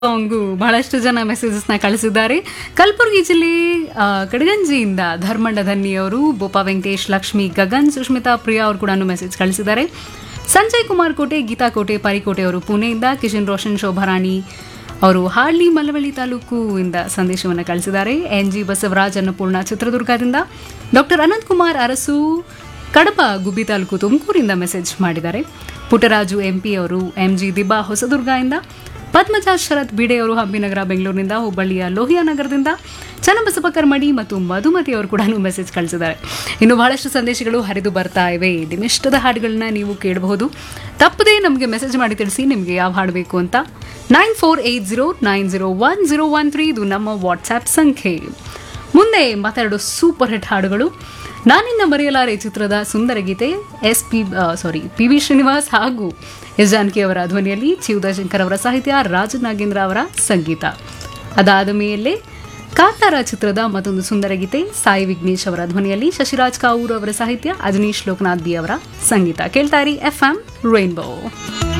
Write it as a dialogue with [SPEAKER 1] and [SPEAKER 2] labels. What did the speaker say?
[SPEAKER 1] song ಬಹಳಷ್ಟು ಜನ ಮೆಸೇಜಸ್ನ ಕಳಿಸಿದ್ದಾರೆ ಕಲಬುರಗಿ ಜಿಲ್ಲೆ ಆ, ಕಡಗಂಜಿಯಿಂದ ಧರ್ಮಣ್ಣ ಧನ್ನಿ ಅವರು ಬೋಪಾ ವೆಂಕಟೇಶ್ ಲಕ್ಷ್ಮಿ ಗಗನ್ ಸುಷ್ಮಿತಾ ಪ್ರಿಯಾ ಅವರು ಕೂಡ ಮೆಸೇಜ್ ಕಳಿಸಿದ್ದಾರೆ ಸಂಜಯ್ ಕುಮಾರ್ ಕೋಟೆ ಗೀತಾ ಕೋಟೆ ಪಾರಿಕೋಟೆ ಅವರು ಪುಣೆಯಿಂದ ಕಿಶನ್ ರೋಷನ್ ಶೋಭಾರಾಣಿ ಅವರು ಹಾಳ್ಳಿ ಮಲವಳ್ಳಿ ತಾಲೂಕು ಇಂದ ಸಂದೇಶವನ್ನು ಕಳಿಸಿದ್ದಾರೆ ಎನ್ ಜಿ ಬಸವರಾಜ್ ಅನ್ನಪೂರ್ಣ ಚಿತ್ರದುರ್ಗದಿಂದ ಡಾಕ್ಟರ್ ಅನಂತ್ ಕುಮಾರ್ ಅರಸು ಕಡಪ ಗುಬ್ಬಿ ತಾಲೂಕು ತುಮಕೂರಿಂದ ಮೆಸೇಜ್ ಮಾಡಿದ್ದಾರೆ ಪುಟ್ಟರಾಜು ಎಂಪಿ ಅವರು ಎಂ ಜಿ ದಿಬ್ಬಾ ಹೊಸದುರ್ಗದಿಂದ ಪದ್ಮಜ ಶರತ್ ಬಿಡೆ ಅವರು ಹಂಪಿನಗರ ಬೆಂಗಳೂರಿನಿಂದ ಹುಬ್ಬಳ್ಳಿಯ ಲೋಹಿಯಾ ನಗರದಿಂದ ಚನ್ನಬಸಪ್ಪ ಕರ್ಮಡಿ ಮತ್ತು ಮಧುಮತಿ ಅವರು ಕೂಡ ಮೆಸೇಜ್ ಕಳಿಸಿದ್ದಾರೆ ಇನ್ನು ಬಹಳಷ್ಟು ಸಂದೇಶಗಳು ಹರಿದು ಬರ್ತಾ ಇವೆ ನಿಮಿಷ್ಟದ ಹಾಡುಗಳನ್ನ ನೀವು ಕೇಳಬಹುದು ತಪ್ಪದೇ ನಮಗೆ ಮೆಸೇಜ್ ಮಾಡಿ ತಿಳಿಸಿ ನಿಮಗೆ ಯಾವ ಹಾಡು ಬೇಕು ಅಂತ nine four eight zero nine zero one zero one three ಇದು ನಮ್ಮ ವಾಟ್ಸ್ಆ್ಯಪ್ ಸಂಖ್ಯೆ ಮುಂದೆ ಮತ್ತೆರಡು ಸೂಪರ್ ಹಿಟ್ ಹಾಡುಗಳು ನಾನಿನ್ನ ಮರೆಯಲಾರೆ ಚಿತ್ರದ ಸುಂದರ ಗೀತೆ S P sorry P V Srinivas ಹಾಗೂ ಎಸ್ ಜಾನಕಿ ಅವರ ಧ್ವನಿಯಲ್ಲಿ ಶಿವದಾಶಂಕರ್ ಅವರ ಸಾಹಿತ್ಯ ರಾಜ ನಾಗೇಂದ್ರ ಅವರ ಸಂಗೀತ ಅದಾದ ಮೇಲೆ ಕಾಂತಾರ ಚಿತ್ರದ ಮತ್ತೊಂದು ಸುಂದರ ಗೀತೆ ಸಾಯಿ ವಿಘ್ನೇಶ್ ಅವರ ಧ್ವನಿಯಲ್ಲಿ ಶಶಿರಾಜ್ ಕಾವೂರ್ ಅವರ ಸಾಹಿತ್ಯ ಅಜನೀಶ್ ಲೋಕನಾಥ್ ಬಿ ಅವರ ಸಂಗೀತ ಕೇಳ್ತಾರಿ ಎಫ್ ಎಂ ರೈನ್ಬೋ